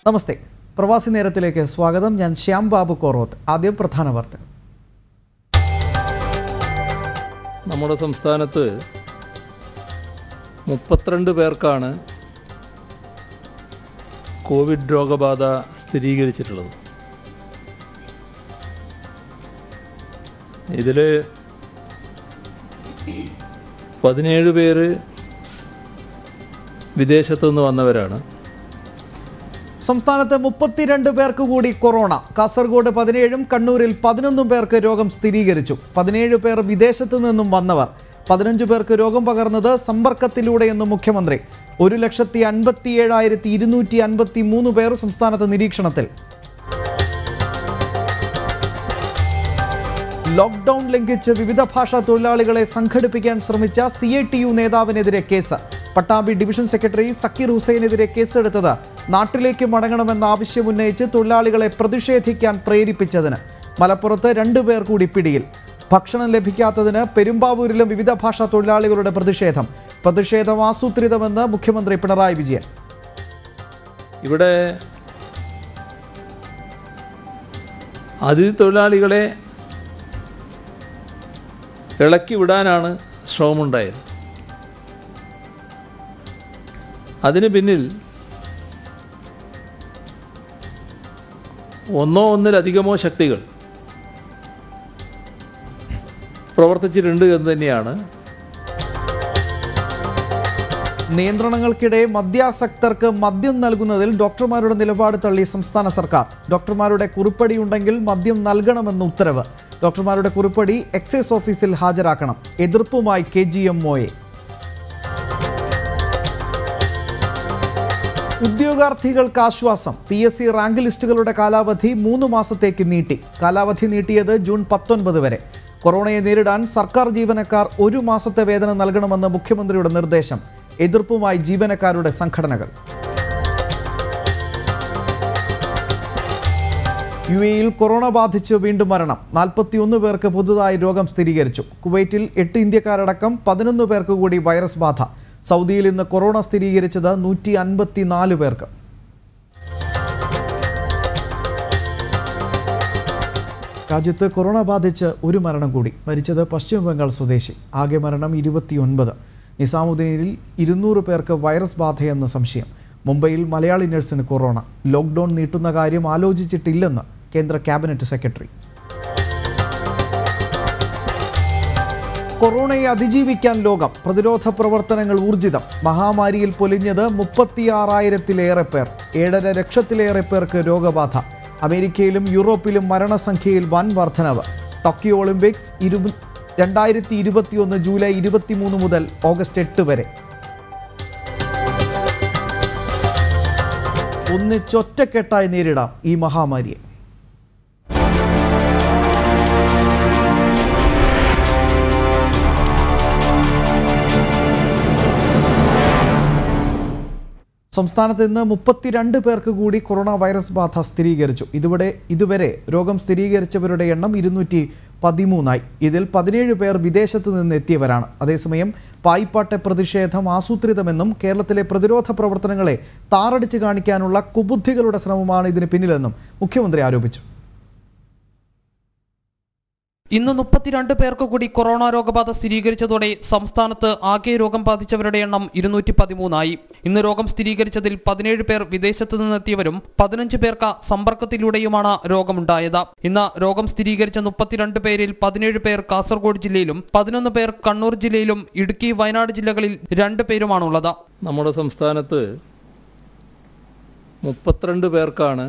നമസ്തേ പ്രവാസി നേരത്തിലേക്ക് സ്വാഗതം ഞാൻ ശ്യാം ബാബു കോറോത്ത് ആദ്യം പ്രധാന വാർത്ത നമ്മുടെ സംസ്ഥാനത്ത് മുപ്പത്തിരണ്ട് പേർക്കാണ് കോവിഡ് രോഗബാധ സ്ഥിരീകരിച്ചിട്ടുള്ളത് ഇതിൽ പതിനേഴ് പേര് വിദേശത്തു നിന്ന് വന്നവരാണ് സംസ്ഥാനത്ത് മുപ്പത്തിരണ്ട് പേർക്ക് കൂടി കൊറോണ കാസർഗോഡ് പതിനേഴും കണ്ണൂരിൽ പതിനൊന്നും പേർക്ക് രോഗം സ്ഥിരീകരിച്ചു പതിനേഴ് പേർ വിദേശത്തു നിന്നും വന്നവർ പതിനഞ്ച് പേർക്ക് രോഗം പകർന്നത് സമ്പർക്കത്തിലൂടെയെന്ന് മുഖ്യമന്ത്രി ഒരു ലക്ഷത്തി അൻപത്തി ഏഴായിരത്തി ഇരുന്നൂറ്റി അൻപത്തി മൂന്ന് പേർ സംസ്ഥാനത്ത് നിരീക്ഷണത്തിൽ ലോക്ക്ഡൌൺ ലംഘിച്ച് വിവിധ ഭാഷാ തൊഴിലാളികളെ സംഘടിപ്പിക്കാൻ ശ്രമിച്ച സി ഐ ടി യു നേതാവിനെതിരെ case Pattambi division secretary Sakkeer ഹുസൈനെതിരെ കേസെടുത്തത് നാട്ടിലേക്ക് മടങ്ങണമെന്ന ആവശ്യമുന്നയിച്ച് തൊഴിലാളികളെ പ്രതിഷേധിക്കാൻ പ്രേരിപ്പിച്ചതിന് മലപ്പുറത്ത് രണ്ടുപേർ കൂടി പിടിയിൽ ഭക്ഷണം ലഭിക്കാത്തതിന് പെരുമ്പാവൂരിലും വിവിധ ഭാഷാ തൊഴിലാളികളുടെ പ്രതിഷേധം പ്രതിഷേധം ആസൂത്രിതമെന്ന് മുഖ്യമന്ത്രി പിണറായി വിജയൻ ഇവിടെ അതിഥി തൊഴിലാളികളെ ഇളക്കി വിടാനാണ് ശ്രമമുണ്ടായത് അതിന് പിന്നിൽ ഒന്നോ ഒന്നിലധികമോ ശക്തികൾ പ്രവർത്തിച്ചിട്ടുണ്ട് എന്ന് തന്നെയാണ് നിയന്ത്രണങ്ങൾക്കിടെ മദ്യാസക്തർക്ക് മദ്യം നൽകുന്നതിൽ ഡോക്ടർമാരുടെ നിലപാട് തള്ളി സംസ്ഥാന സർക്കാർ ഡോക്ടർമാരുടെ കുറിപ്പടി ഉണ്ടെങ്കിൽ മദ്യം നൽകണമെന്ന് ഉത്തരവ് ഡോക്ടർമാരുടെ കുറിപ്പടി എക്സൈസ് ഓഫീസിൽ ഹാജരാക്കണം എതിർപ്പുമായി കെ ജി എം ഒയെ ഉദ്യോഗാർത്ഥികൾക്ക് ആശ്വാസം പി എസ് സി റാങ്ക് ലിസ്റ്റുകളുടെ കാലാവധി മൂന്ന് മാസത്തേക്ക് നീട്ടി കാലാവധി നീട്ടിയത് ജൂൺ പത്തൊൻപത് വരെ കൊറോണയെ നേരിടാൻ സർക്കാർ ജീവനക്കാർ ഒരു മാസത്തെ വേതനം നൽകണമെന്ന് മുഖ്യമന്ത്രിയുടെ നിർദ്ദേശം എതിർപ്പുമായി ജീവനക്കാരുടെ സംഘടനകൾ യു എയിൽ കൊറോണ ബാധിച്ച് വീണ്ടും മരണം നാൽപ്പത്തിയൊന്ന് പേർക്ക് പുതുതായി രോഗം സ്ഥിരീകരിച്ചു കുവൈറ്റിൽ എട്ട് ഇന്ത്യക്കാരടക്കം പതിനൊന്ന് പേർക്ക് കൂടി വൈറസ് ബാധ സൗദിയിൽ ഇന്ന് കൊറോണ സ്ഥിരീകരിച്ചത് നൂറ്റി അൻപത്തിനാല് പേർക്ക് രാജ്യത്ത് കൊറോണ ബാധിച്ച് ഒരു മരണം കൂടി മരിച്ചത് പശ്ചിമ ബംഗാൾ സ്വദേശി ആകെ മരണം ഇരുപത്തിയൊൻപത് നിസാമുദ്ദീനിൽ ഇരുന്നൂറ് പേർക്ക് വൈറസ് ബാധയെന്ന് സംശയം മുംബൈയിൽ മലയാളി നഴ്സിന് കൊറോണ ലോക്ക്ഡൌൺ നീട്ടുന്ന കാര്യം ആലോചിച്ചിട്ടില്ലെന്ന് കേന്ദ്ര ക്യാബിനറ്റ് സെക്രട്ടറി കൊറോണയെ അതിജീവിക്കാൻ ലോകം പ്രതിരോധ പ്രവർത്തനങ്ങൾ ഊർജിതം മഹാമാരിയിൽ പൊലിഞ്ഞത് മുപ്പത്തിയാറായിരത്തിലേറെ പേർ ഏഴര ലക്ഷത്തിലേറെ പേർക്ക് രോഗബാധ അമേരിക്കയിലും യൂറോപ്പിലും മരണസംഖ്യയിൽ വൻ വർധനവ് ടോക്കിയോ ഒളിമ്പിക്സ് ഇരു രണ്ടായിരത്തി ഇരുപത്തിയൊന്ന് ജൂലൈ ഇരുപത്തിമൂന്ന് മുതൽ ഓഗസ്റ്റ് എട്ട് വരെ ഒന്നിച്ചൊറ്റക്കെട്ടായി നേരിടാം ഈ മഹാമാരിയെ സംസ്ഥാനത്ത് ഇന്ന് മുപ്പത്തിരണ്ട് പേർക്ക് കൂടി കൊറോണ വൈറസ് ബാധ സ്ഥിരീകരിച്ചു ഇതുവരെ ഇതുവരെ രോഗം സ്ഥിരീകരിച്ചവരുടെ എണ്ണം ഇരുന്നൂറ്റി പതിമൂന്നായി ഇതിൽ പതിനേഴ് പേർ വിദേശത്ത് നിന്ന് എത്തിയവരാണ് അതേസമയം പായിപ്പാട്ടെ പ്രതിഷേധം ആസൂത്രിതമെന്നും കേരളത്തിലെ പ്രതിരോധ പ്രവർത്തനങ്ങളെ താറടിച്ച് കാണിക്കാനുള്ള കുബുദ്ധികളുടെ ശ്രമമാണ് ഇതിന് പിന്നിലെന്നും മുഖ്യമന്ത്രി ആരോപിച്ചു ഇന്ന് മുപ്പത്തിരണ്ട് പേർക്ക് കൂടി കൊറോണ രോഗബാധ സ്ഥിരീകരിച്ചതോടെ സംസ്ഥാനത്ത് ആകെ രോഗം ബാധിച്ചവരുടെ എണ്ണം ഇരുന്നൂറ്റി പതിമൂന്നായി ഇന്ന് രോഗം സ്ഥിരീകരിച്ചതിൽ പതിനേഴ് പേർ വിദേശത്തു നിന്നെത്തിയവരും പതിനഞ്ച് പേർക്ക് സമ്പർക്കത്തിലൂടെയുമാണ് രോഗമുണ്ടായത് ഇന്ന് രോഗം സ്ഥിരീകരിച്ച മുപ്പത്തിരണ്ട് പേരിൽ പതിനേഴ് പേർ കാസർഗോഡ് ജില്ലയിലും പതിനൊന്ന് പേർ കണ്ണൂർ ജില്ലയിലും ഇടുക്കി വയനാട് ജില്ലകളിൽ രണ്ട് പേരുമാണുള്ളത് നമ്മുടെ സംസ്ഥാനത്ത് മുപ്പത്തിരണ്ട് പേർക്കാണ്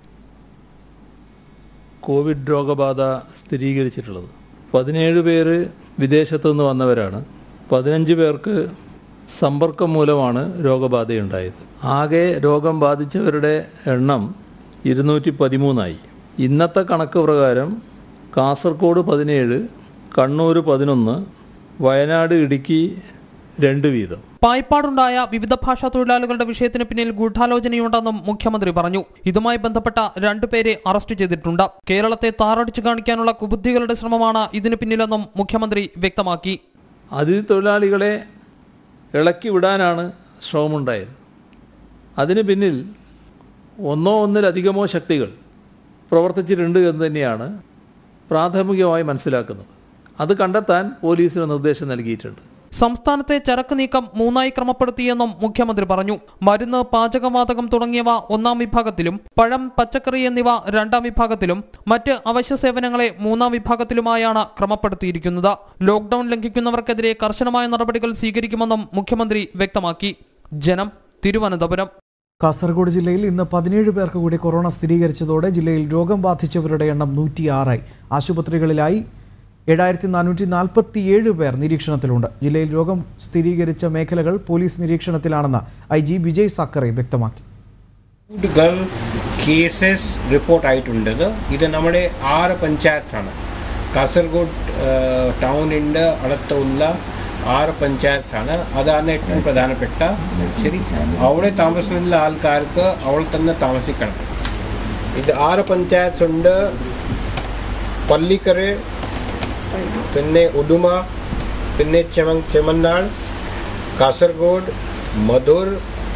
കോവിഡ് രോഗബാധ സ്ഥിരീകരിച്ചിട്ടുള്ളത് പതിനേഴ് പേര് വിദേശത്തു നിന്ന് വന്നവരാണ് പതിനഞ്ച് പേർക്ക് സമ്പർക്കം മൂലമാണ് രോഗബാധയുണ്ടായത് ആകെ രോഗം ബാധിച്ചവരുടെ എണ്ണം ഇരുന്നൂറ്റി പതിമൂന്നായി ഇന്നത്തെ കണക്ക് പ്രകാരം കാസർഗോഡ് പതിനേഴ് കണ്ണൂർ പതിനൊന്ന് വയനാട് ഇടുക്കി രണ്ട് വീതം പായ്പാടുണ്ടായ വിവിധ ഭാഷാ തൊഴിലാളികളുടെ വിഷയത്തിന് പിന്നിൽ ഗൂഢാലോചനയുണ്ടെന്നും മുഖ്യമന്ത്രി പറഞ്ഞു ഇതുമായി ബന്ധപ്പെട്ട രണ്ടുപേരെ അറസ്റ്റ് ചെയ്തിട്ടുണ്ട് കേരളത്തെ താറടിച്ചു കാണിക്കാനുള്ള കുബുദ്ധികളുടെ ശ്രമമാണ് ഇതിന് പിന്നിലെന്നും മുഖ്യമന്ത്രി വ്യക്തമാക്കി അതിഥി തൊഴിലാളികളെ ഇളക്കി വിടാനാണ് ശ്രമമുണ്ടായത് അതിന് പിന്നിൽ ഒന്നോ ഒന്നിലധികമോ ശക്തികൾ പ്രവർത്തിച്ചിട്ടുണ്ട് എന്ന് തന്നെയാണ് പ്രാഥമികമായി മനസ്സിലാക്കുന്നത് അത് കണ്ടെത്താൻ പോലീസിന് നിർദ്ദേശം നൽകിയിട്ടുണ്ട് സംസ്ഥാനത്തെ ചരക്ക് നീക്കം മൂന്നായി ക്രമപ്പെടുത്തിയെന്നും മുഖ്യമന്ത്രി പറഞ്ഞു മരുന്ന് പാചകവാതകം തുടങ്ങിയവ ഒന്നാം വിഭാഗത്തിലും പഴം പച്ചക്കറി എന്നിവ രണ്ടാം വിഭാഗത്തിലും മറ്റ് അവശ്യ സേവനങ്ങളെ മൂന്നാം വിഭാഗത്തിലുമായാണ് ക്രമപ്പെടുത്തിയിരിക്കുന്നത് ലോക്ഡൌൺ ലംഘിക്കുന്നവർക്കെതിരെ കർശനമായ നടപടികൾ സ്വീകരിക്കുമെന്നും മുഖ്യമന്ത്രി വ്യക്തമാക്കി ജനം തിരുവനന്തപുരം കാസർഗോഡ് ജില്ലയിൽ ഇന്ന് പതിനേഴ് പേർക്ക് കൂടി കൊറോണ സ്ഥിരീകരിച്ചതോടെ ജില്ലയിൽ രോഗം ബാധിച്ചവരുടെ എണ്ണം നൂറ്റിയാറായി ആശുപത്രികളിലായി ഏഴായിരത്തി നാനൂറ്റി നാൽപ്പത്തിയേഴ് പേർ നിരീക്ഷണത്തിലുണ്ട് ജില്ലയിൽ രോഗം സ്ഥിരീകരിച്ച മേഖലകൾ പോലീസ് നിരീക്ഷണത്തിലാണെന്ന് ഐ ജി വിജയ് സാക്കറെ വ്യക്തമാക്കി കൂടുതൽ കേസസ് റിപ്പോർട്ട് ആയിട്ടുള്ളത് ഇത് നമ്മുടെ ആറ് പഞ്ചായത്താണ് കാസർഗോഡ് ടൗണിൻ്റെ അടുത്തുള്ള ആറ് പഞ്ചായത്താണ് അതാണ് ഏറ്റവും പ്രധാനപ്പെട്ട ശരി അവിടെ താമസിക്കുന്ന ആൾക്കാർക്ക് അവിടെ തന്നെ താമസിക്കണം ഇത് ആറ് പഞ്ചായത്ത് ഉണ്ട് പള്ളിക്കര പിന്നെ ഉദുമ പിന്നെ ചെമ ചെമന്നാൾ കാസർഗോഡ് മധുർ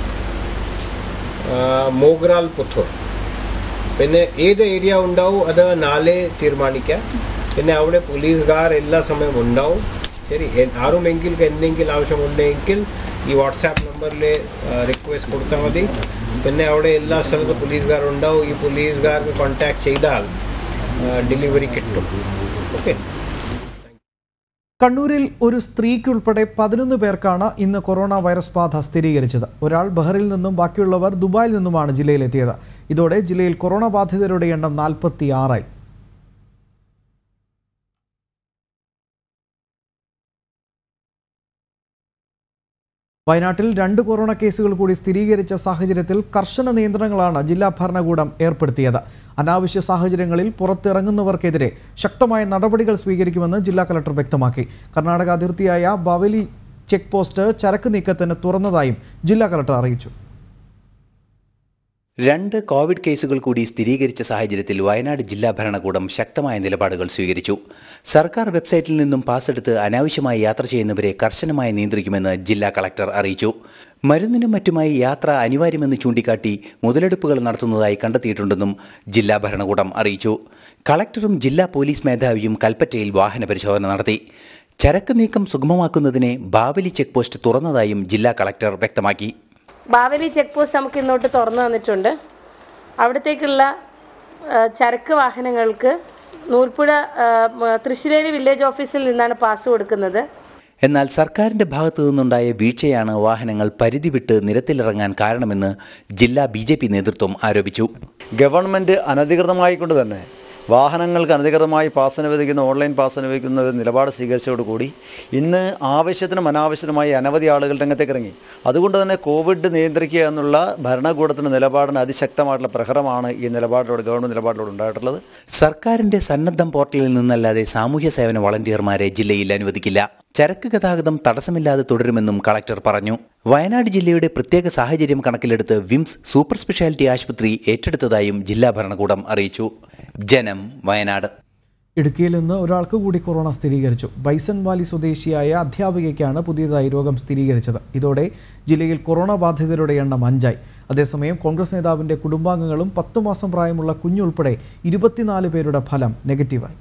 മോഗ്രാൽ പുത്തൂർ പിന്നെ ഏത് ഏരിയ ഉണ്ടാവും അത് നാളെ തീരുമാനിക്കാം പിന്നെ അവിടെ പോലീസുകാർ എല്ലാ സമയം ഉണ്ടാവും ശരി എ- ആരുമെങ്കിൽ എന്തെങ്കിലും ആവശ്യമുണ്ടെങ്കിൽ ഈ വാട്സാപ്പ് നമ്പറിൽ റിക്വസ്റ്റ് കൊടുത്താൽ മതി പിന്നെ അവിടെ എല്ലാ സ്ഥലത്തും പോലീസുകാർ ഉണ്ടാവും ഈ പോലീസുകാർക്ക് കോൺടാക്ട് ചെയ്താൽ ഡെലിവറി കിട്ടും ഓക്കെ കണ്ണൂരിൽ ഒരു സ്ത്രീക്കുൾപ്പെടെ പതിനൊന്ന് പേർക്കാണ് ഇന്ന് കൊറോണ വൈറസ് ബാധ സ്ഥിരീകരിച്ചത് ഒരാൾ ബഹറിൽ നിന്നും ബാക്കിയുള്ളവർ ദുബായിൽ നിന്നുമാണ് ജില്ലയിലെത്തിയത് ഇതോടെ ജില്ലയിൽ കൊറോണ ബാധിതരുടെ എണ്ണം നാൽപ്പത്തി ആറായി വയനാട്ടിൽ രണ്ട് കൊറോണ കേസുകൾ കൂടി സ്ഥിരീകരിച്ച സാഹചര്യത്തിൽ കർശന നിയന്ത്രണങ്ങളാണ് ജില്ലാ ഭരണകൂടം ഏർപ്പെടുത്തിയത് അനാവശ്യ സാഹചര്യങ്ങളിൽ പുറത്തിറങ്ങുന്നവർക്കെതിരെ ശക്തമായ നടപടികൾ സ്വീകരിക്കുമെന്ന് ജില്ലാ കലക്ടർ വ്യക്തമാക്കി കർണാടക അതിർത്തിയായ ബവലി ചെക്ക് പോസ്റ്റ് ചരക്ക് നീക്കത്തിന് തുറന്നതായും ജില്ലാ കലക്ടർ അറിയിച്ചു രണ്ട് കോവിഡ് കേസുകൾ കൂടി സ്ഥിരീകരിച്ച സാഹചര്യത്തിൽ വയനാട് ജില്ലാ ഭരണകൂടം ശക്തമായ നിലപാടുകൾ സ്വീകരിച്ചു സർക്കാർ വെബ്സൈറ്റിൽ നിന്നും പാസ് എടുത്ത് അനാവശ്യമായി യാത്ര ചെയ്യുന്നവരെ കർശനമായി നിയന്ത്രിക്കുമെന്ന് ജില്ലാ കളക്ടർ അറിയിച്ചു മരുന്നിനും മറ്റുമായി യാത്ര അനിവാര്യമെന്ന് ചൂണ്ടിക്കാട്ടി മുതലെടുപ്പുകൾ നടത്തുന്നതായി കണ്ടെത്തിയിട്ടുണ്ടെന്നും ജില്ലാ ഭരണകൂടം അറിയിച്ചു കളക്ടറും ജില്ലാ പോലീസ് മേധാവിയും കൽപ്പറ്റയിൽ വാഹന പരിശോധന നടത്തി ചരക്ക് നീക്കം സുഗമമാക്കുന്നതിന് ബാവലി ചെക്ക് പോസ്റ്റ് തുറന്നതായും ജില്ലാ കളക്ടർ വ്യക്തമാക്കി ബാവലി ചെക്ക് പോസ്റ്റ് നമുക്ക് ഇന്നോട്ട് തുറന്നു തന്നിട്ടുണ്ട് അവിടത്തേക്കുള്ള ആ, ചരക്ക് വാഹനങ്ങൾക്ക് നൂൽപ്പുഴ ആ, മ, തൃശ്ശൂരേരി വില്ലേജ് ഓഫീസിൽ നിന്നാണ് പാസ് കൊടുക്കുന്നത് എന്നാൽ സർക്കാരിന്റെ ഭാഗത്തു നിന്നുണ്ടായ വീഴ്ചയാണ് വാഹനങ്ങൾ പരിധി വിട്ട് നിരത്തിലിറങ്ങാൻ കാരണമെന്ന് ജില്ലാ ബി നേതൃത്വം ആരോപിച്ചു ഗവൺമെൻറ് അനധികൃതമായിക്കൊണ്ട് തന്നെ വാഹനങ്ങൾക്ക് അനധികൃതമായി പാസ് അനുവദിക്കുന്ന ഓൺലൈൻ പാസ് അനുവദിക്കുന്ന ഒരു നിലപാട് സ്വീകരിച്ചതോടുകൂടി ഇന്ന് ആവശ്യത്തിനും അനാവശ്യത്തിനുമായി അനവധി ആളുകൾ രംഗത്തേക്ക് ഇറങ്ങി അതുകൊണ്ട് തന്നെ കോവിഡ് നിയന്ത്രിക്കുക എന്നുള്ള ഭരണകൂടത്തിൻ്റെ നിലപാടിന് അതിശക്തമായിട്ടുള്ള പ്രഹരമാണ് ഈ നിലപാടിലൂടെ ഗവൺമെൻറ് നിലപാടിലൂടെ ഉണ്ടായിട്ടുള്ളത് സർക്കാരിന്റെ സന്നദ്ധം പോർട്ടലിൽ നിന്നല്ലാതെ സാമൂഹ്യ സേവന വളണ്ടിയർമാരെ ജില്ലയിൽ അനുവദിക്കില്ല ചരക്ക് ഗതാഗതം തടസ്സമില്ലാതെ തുടരുമെന്നും കളക്ടർ പറഞ്ഞു വയനാട് ജില്ലയുടെ പ്രത്യേക സാഹചര്യം കണക്കിലെടുത്ത് വിംസ് സൂപ്പർ സ്പെഷ്യാലിറ്റി ആശുപത്രി ഏറ്റെടുത്തതായും ജില്ലാ ഭരണകൂടം അറിയിച്ചു ജനം വയനാട് ഇടുക്കിയിൽ നിന്ന് ഒരാൾക്ക് കൂടി കൊറോണ സ്ഥിരീകരിച്ചു ബൈസൺ വാലി സ്വദേശിയായ അധ്യാപികയ്ക്കാണ് പുതിയതായി രോഗം സ്ഥിരീകരിച്ചത് ഇതോടെ ജില്ലയിൽ കൊറോണ ബാധിതരുടെ എണ്ണം അഞ്ചായി അതേസമയം കോൺഗ്രസ് നേതാവിന്റെ കുടുംബാംഗങ്ങളും പത്ത് മാസം പ്രായമുള്ള കുഞ്ഞുൾപ്പെടെ ഇരുപത്തിനാല് പേരുടെ ഫലം നെഗറ്റീവായി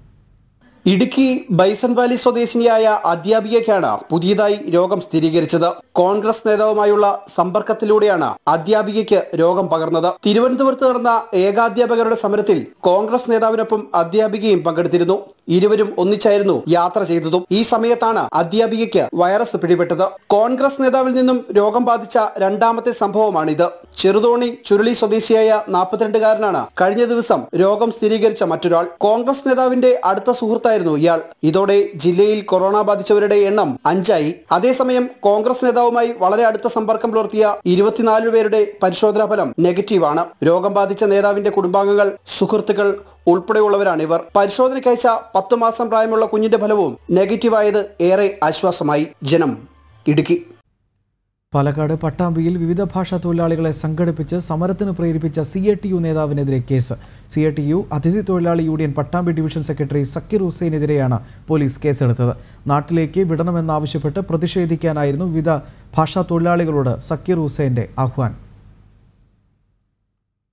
ഇടുക്കി ബൈസൺ വാലി സ്വദേശിനിയായ അധ്യാപികയ്ക്കാണ് പുതിയതായി രോഗം സ്ഥിരീകരിച്ചത് കോൺഗ്രസ് നേതാവുമായുള്ള സമ്പർക്കത്തിലൂടെയാണ് അധ്യാപികയ്ക്ക് രോഗം പകർന്നത് തിരുവനന്തപുരത്ത് നടന്ന ഏകാധ്യാപകരുടെ സമരത്തിൽ കോൺഗ്രസ് നേതാവിനൊപ്പം അധ്യാപികയും പങ്കെടുത്തിരുന്നു ഇരുവരും ഒന്നിച്ചായിരുന്നു യാത്ര ചെയ്തതും ഈ സമയത്താണ് അധ്യാപികയ്ക്ക് വൈറസ് പിടിപെട്ടത് കോൺഗ്രസ് നേതാവിൽ നിന്നും രോഗം ബാധിച്ച രണ്ടാമത്തെ സംഭവമാണിത് ചെറുതോണി ചുരുളി സ്വദേശിയായ നാൽപ്പത്തിരണ്ടുകാരനാണ് കഴിഞ്ഞ ദിവസം രോഗം സ്ഥിരീകരിച്ച മറ്റൊരാൾ കോൺഗ്രസ് നേതാവിന്റെ അടുത്ത സുഹൃത്തായിരുന്നു ഇയാൾ ഇതോടെ ജില്ലയിൽ കൊറോണ ബാധിച്ചവരുടെ എണ്ണം അഞ്ചായി അതേസമയം കോൺഗ്രസ് നേതാവുമായി വളരെ അടുത്ത സമ്പർക്കം പുലർത്തിയ ഇരുപത്തിനാല് പേരുടെ പരിശോധനാ ഫലം നെഗറ്റീവാണ് രോഗം ബാധിച്ച നേതാവിന്റെ കുടുംബാംഗങ്ങൾ സുഹൃത്തുക്കൾ ഉൾപ്പെടെയുള്ളവരാണ് ഇവർ പരിശോധനയ്ക്കയച്ച പത്ത് മാസം പ്രായമുള്ള കുഞ്ഞിന്റെ ഫലവും നെഗറ്റീവായത് ഏറെ ആശ്വാസമായി ജനം ഇടുക്കി പാലക്കാട് പട്ടാമ്പിയിൽ വിവിധ ഭാഷാ തൊഴിലാളികളെ സംഘടിപ്പിച്ച് സമരത്തിന് പ്രേരിപ്പിച്ച സി എ ടി യു നേതാവിനെതിരെ case C A T U അതിഥി തൊഴിലാളി union Pattambi division secretary Sakkeer ഹുസൈനെതിരെയാണ് പോലീസ് കേസെടുത്തത് നാട്ടിലേക്ക് വിടണമെന്നാവശ്യപ്പെട്ട് പ്രതിഷേധിക്കാനായിരുന്നു വിവിധ ഭാഷാ തൊഴിലാളികളോട് സക്കീർ ഹുസൈന്റെ ആഹ്വാനം